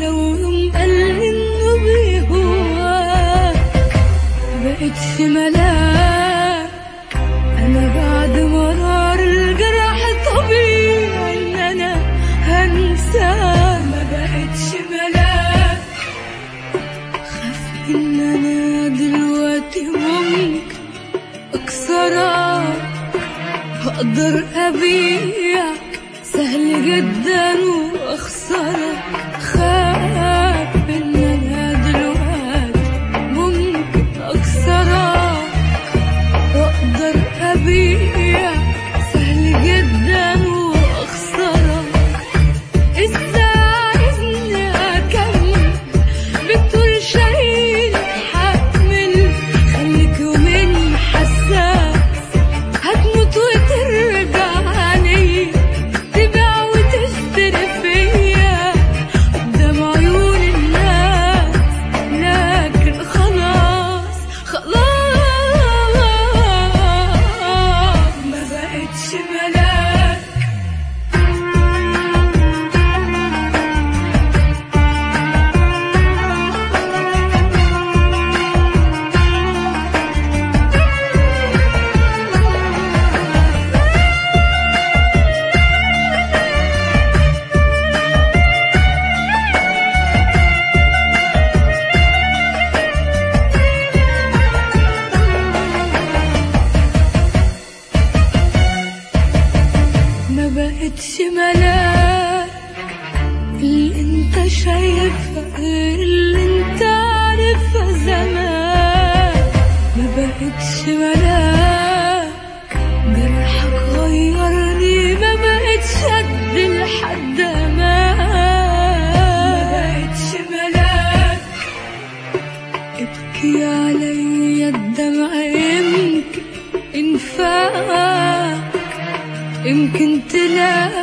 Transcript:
ولو يوم قال لي انه بيهواك بقتش ملاك انا بعد مرار الجرح طبيعي ان انا هنساك ما بقتش ملاك خاف ان انا دلوقتي ممكن اكسرك هقدر ابيعك سهل جدا واخسرك خاف ان انا دلوقتي ممكن اكسرك واقدر ابيعك سهل جدا واخسرك ازاي عايزني اكمل بتقول شايل حمل خليك يومين حساس هتموت وترجعني تبيع وتشتري فيا قدام عيون الناس لكن خلاص خلاص ما بقتش ملاك ما بقتش ملاك اللي انت شايفها غير اللي انت عارفها زمان ما بقتش ملاك جرحك غيرني ما بقتش قد لحد ما ما بقتش ملاك ابكي عليا الدمع يمكن انفاق يمكن تلاقي